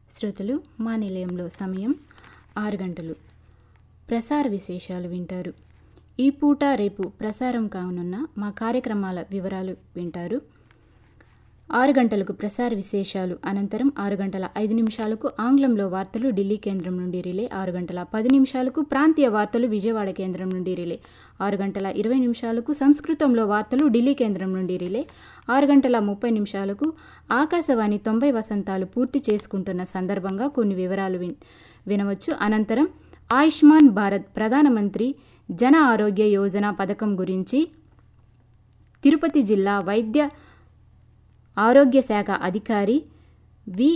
శ్రోతలు మా నిలయంలో సమయం ఆరు గంటలు ప్రసార విశేషాలు వింటారు ఈ పూట రేపు ప్రసారం కానున్న మా కార్యక్రమాల వివరాలు వింటారు ఆరు గంటలకు ప్రసార విశేషాలు అనంతరం ఆరు గంటల ఐదు నిమిషాలకు ఆంగ్లంలో వార్తలు ఢిల్లీ కేంద్రం నుండి రిలే ఆరు గంటల పది నిమిషాలకు ప్రాంతీయ వార్తలు విజయవాడ కేంద్రం నుండి రిలే ఆరు గంటల ఇరవై నిమిషాలకు సంస్కృతంలో వార్తలు ఢిల్లీ కేంద్రం నుండి రిలే ఆరు గంటల ముప్పై నిమిషాలకు ఆకాశవాణి తొంభై వసంతాలు పూర్తి చేసుకుంటున్న సందర్భంగా కొన్ని వివరాలు విన్ వినవచ్చు అనంతరం ఆయుష్మాన్ భారత్ ప్రధానమంత్రి జన ఆరోగ్య యోజన పథకం గురించి తిరుపతి జిల్లా వైద్య ఆరోగ్య శాఖ అధికారి వి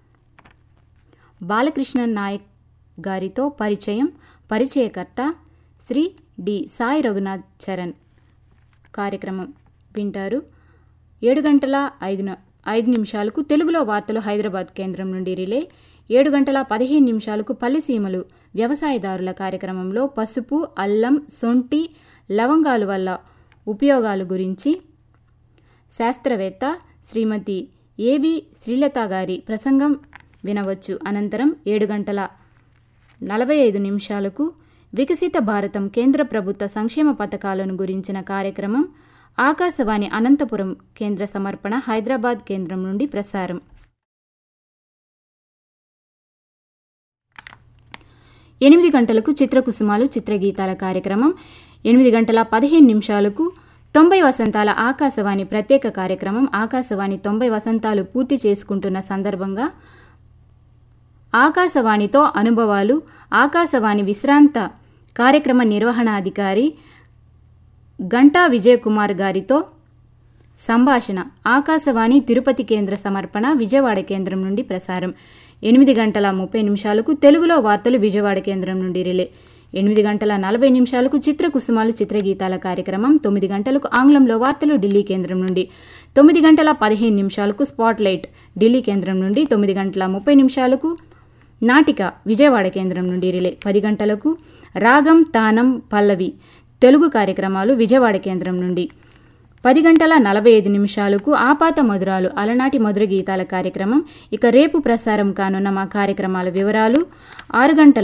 బాలకృష్ణన్ నాయక్ గారితో పరిచయం పరిచయకర్త శ్రీ డి సాయి రఘునాథ్ చరణ్ కార్యక్రమం వింటారు ఏడు గంటల ఐదు ఐదు నిమిషాలకు తెలుగులో వార్తలు హైదరాబాద్ కేంద్రం నుండి రిలే ఏడు గంటల పదిహేను నిమిషాలకు పల్లెసీమలు వ్యవసాయదారుల కార్యక్రమంలో పసుపు అల్లం సొంటి లవంగాలు వల్ల ఉపయోగాలు గురించి శాస్త్రవేత్త శ్రీమతి ఏబి శ్రీలత గారి ప్రసంగం వినవచ్చు అనంతరం ఏడు గంటల నలభై ఐదు నిమిషాలకు వికసిత భారతం కేంద్ర ప్రభుత్వ సంక్షేమ పథకాలను గురించిన కార్యక్రమం ఆకాశవాణి అనంతపురం కేంద్ర సమర్పణ హైదరాబాద్ కేంద్రం నుండి ప్రసారం ఎనిమిది గంటలకు చిత్రకుసుమాలు చిత్రగీతాల కార్యక్రమం ఎనిమిది గంటల పదిహేను నిమిషాలకు తొంభై వసంతాల ఆకాశవాణి ప్రత్యేక కార్యక్రమం ఆకాశవాణి తొంభై వసంతాలు పూర్తి చేసుకుంటున్న సందర్భంగా ఆకాశవాణితో అనుభవాలు ఆకాశవాణి విశ్రాంత కార్యక్రమ నిర్వహణాధికారి గంటా విజయకుమార్ గారితో సంభాషణ ఆకాశవాణి తిరుపతి కేంద్ర సమర్పణ విజయవాడ కేంద్రం నుండి ప్రసారం ఎనిమిది గంటల ముప్పై నిమిషాలకు తెలుగులో వార్తలు విజయవాడ కేంద్రం నుండి రిలే ఎనిమిది గంటల నలభై నిమిషాలకు చిత్రకుసుమాలు చిత్రగీతాల కార్యక్రమం తొమ్మిది గంటలకు ఆంగ్లంలో వార్తలు ఢిల్లీ కేంద్రం నుండి తొమ్మిది గంటల పదిహేను నిమిషాలకు స్పాట్లైట్ ఢిల్లీ కేంద్రం నుండి తొమ్మిది గంటల ముప్పై నిమిషాలకు నాటిక విజయవాడ కేంద్రం నుండి రిలే పది గంటలకు రాగం తానం పల్లవి తెలుగు కార్యక్రమాలు విజయవాడ కేంద్రం నుండి పది గంటల నలభై ఐదు నిమిషాలకు ఆపాత మధురాలు అలనాటి మధుర గీతాల కార్యక్రమం ఇక రేపు ప్రసారం కానున్న మా కార్యక్రమాల వివరాలు ఆరు గంటల